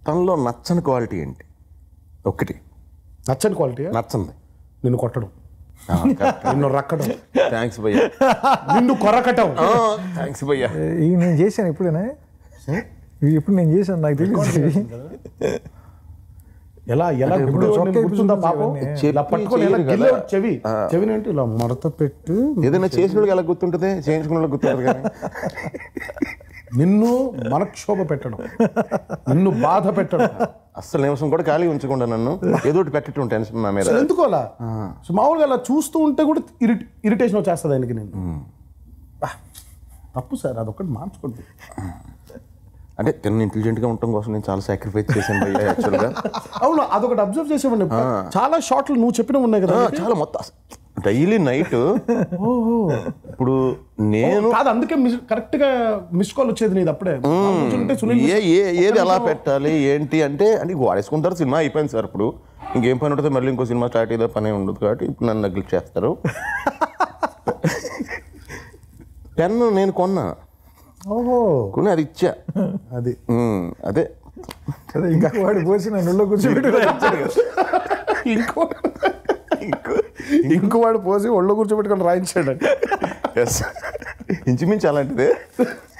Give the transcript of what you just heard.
తనలో నచ్చని క్వాలిటీ ఏంటి ఒకటి నచ్చని క్వాలిటీ నచ్చంది నిన్ను కొట్టడం నిన్ను రక్కడం థ్యాంక్స్ భయ్యా నిన్ను కొరకటం థ్యాంక్స్ భయ్యా ఇవి నేను చేశాను ఎప్పుడైనా ఇవి ఎప్పుడు నేను చేశాను నాకు తెలియదు ఎలా ఎలా గుడ్డు చొక్కా నేను గుర్తుందా ఇప్పి పాపం చూపించేవన్నీ. ఇలా చెప్పి పట్టుకొని ఎలా చేయరు గిల్లే కదా. చెవి చెవిని అంటే ఇలా మడత పెట్టు ఏదైనా చేసిన వాళ్ళకి ఎలా గుర్తుంటుంది చేయించుకున్న వాళ్ళకి గుర్తుంటుంది కానీ నిన్ను మనక్షోభ పెట్టడం నిన్ను బాధ పెట్టడం అస్సలు నిమిషం కూడా ఖాళీ ఉంచకుండా నన్ను ఏదో ఒకటి పెట్టడం టెన్షన్ నా మీద అసలు ఎందుకు అలా సో మామూలుగా అలా చూస్తూ ఉంటే కూడా ఇరిట్ ఇరిటేషన్ వచ్చేస్తుంది ఆయనకి నేను బా, తప్పు సార్ అదొక్కటి మార్చుకోండి అంటే తిన్న ఇంటెలిజెంట్ గా ఉండటం కోసం నేను చాలా సాక్రిఫైస్ చేశాను భయ్యా యాక్చువల్గా అవును అదొకటి అబ్జర్వ్ చేసేవాడిని చాలా షార్ట్లు నువ్వు చెప్పినవి ఉన్నాయి కదా చాలా మొత్తం డైలీ నైట్ ఇప్పుడు నేను కాదు అందుకే కరెక్ట్ గా మిస్ కాల్ వచ్చేది నీది అప్పుడే ఆ కూర్చుంటే సునీల్ ఏ ఏ ఏది ఎలా పెట్టాలి ఏంటి అంటే అంటే ఇక వాడేసుకుంటారు సినిమా అయిపోయింది సార్ ఇప్పుడు ఇంకేం పని ఉంటుంది మళ్ళీ ఇంకో సినిమా స్టార్ట్ అయ్యే పని ఉండదు కాబట్టి ఇప్పుడు నన్ను నెగ్లెక్ట్ చేస్తారు పెన్ను నేను కొన్నా ఓహో కొని అది ఇచ్చా అది ఉమ్, అదే కదా ఇంకా వాడు పోసి నన్ను ఒళ్ళో కూర్చోబెట్టి ఇంకో ఇంకో వాడు పోసి ఒళ్ళో కూర్చోబెట్టుకొని రాయించాడు ఎస్ ఇంచుమించు అలాంటిదే